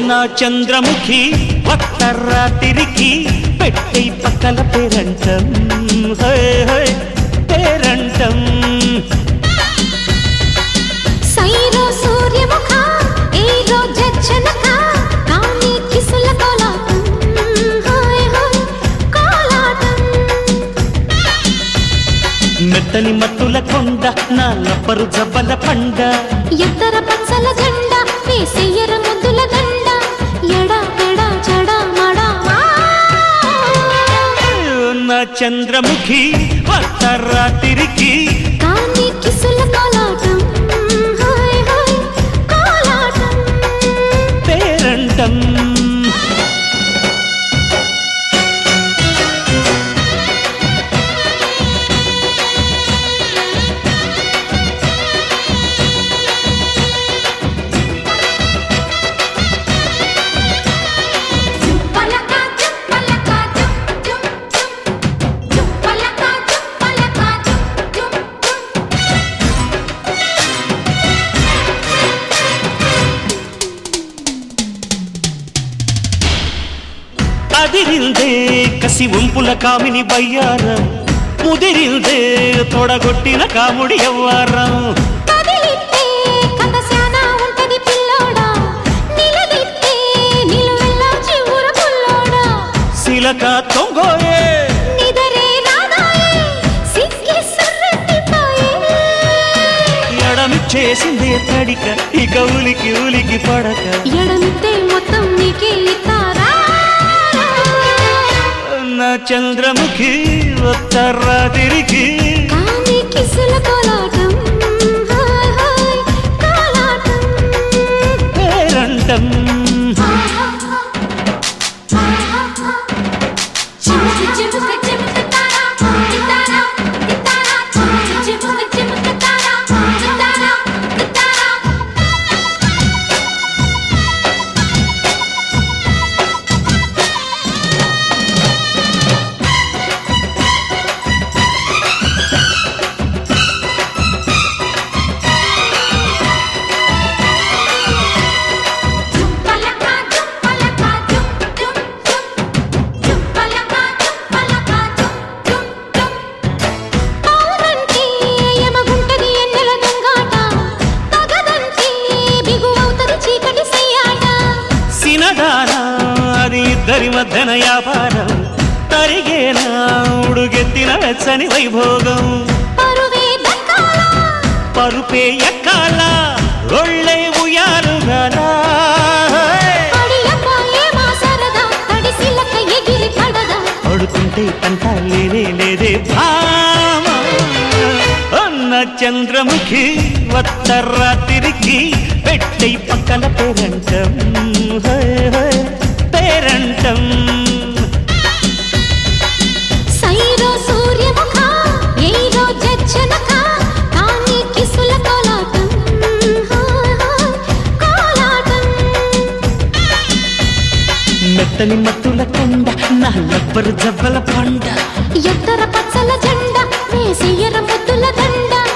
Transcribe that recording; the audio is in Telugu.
నా చంద్రముఖి వత్తర్రా తిరిగి పెట్టై పక్కల పేరంటం హే హే పేరంటం సైరో సూర్యముఖ ఏరో జచ్చనక కాని కిసుల కోలాటం హాయ్ హాయ్ కోలాటం మెత్తని మత్తుల కొండ నా లబ్బరు జబ్బల పండ ఎత్తర పచ్చల జెండా వేసెయ్యర ముద్దుల దండ ఎడా పెడా చడా మడా నా చంద్రముఖి వత్తర్రా తిరిగి కాని కిసుల కోలాటం హాయ్ హాయ్ కోలాటం పేరంటం పలకా జుప్ పలకా జుప్ జుప్ జుప్ జుప్ పలకా జుప్ పలకా జుప్ జుప్ జుప్ అదిరిందే కసి ఉంపుల కామిని బయ్యారం ముదిరిందే తొడగొట్టిన కాముడి ఎవ్వారం కదిలితే కథ శానా ఉంటది పిల్లోడా నిలదితే నిలువెల్లా చివుర పుల్లోడా శిలక తొంగోయే నిదరే రాదాయే సిక్కి సుర్రెత్తిపోయే ఎడమిచ్చేసిందే తడిక ఇక ఉలికి ఉలికి పడక ఎడమితే మొత్తం నీకే ఇస్తారా నా చంద్రముఖి ఉత్తర్రా తిరిగి కానీ కిసుల కోలాటం హాయ్ హాయ్ కోలాటం పేరంటం చిముకు చిముకు చిముకు తారా తారా తారా చిముకు చిముకు చిముకు తారా తారా తారా పలకా జుప్ పలకా జుప్ జుప్ జుప్ జుప్ పలకా జుప్ పలకా జుప్ జుప్ జుప్ అవునంటే యమగుంటది ఎన్నెల దొంగాట తగదంటే బిగువవుతది చీకటి సయ్యాట సినదానా అది ఇద్దరి మధ్యన వ్యాపారం తరిగేనా ఉడుగెత్తిన వెచ్చని వైభోగం పరువే దక్కాల పరుపే ఎక్కాల ఒళ్ళే ఉయాలుగలా అడియపాయే మా సరదా తడిసిలక ఎగిరి పడదా పడుతుంటే తంట లేనే లేదే భామ అన్న చంద్రముఖి వత్తర్రా తిరిగి పెట్టై పక్కల పేరంటం హే, హే, పేరంటం సైరో సూర్యముఖ ఏరో జచ్చనక కాని కిసుల కోలాటం హాయ్ హాయ్ కోలాటం మెత్తని మత్తుల కొండ నా లబ్బరు జబ్బల పండ ఎత్తర పచ్చల జెండా వేసి ఎర్ర ముద్దుల దండ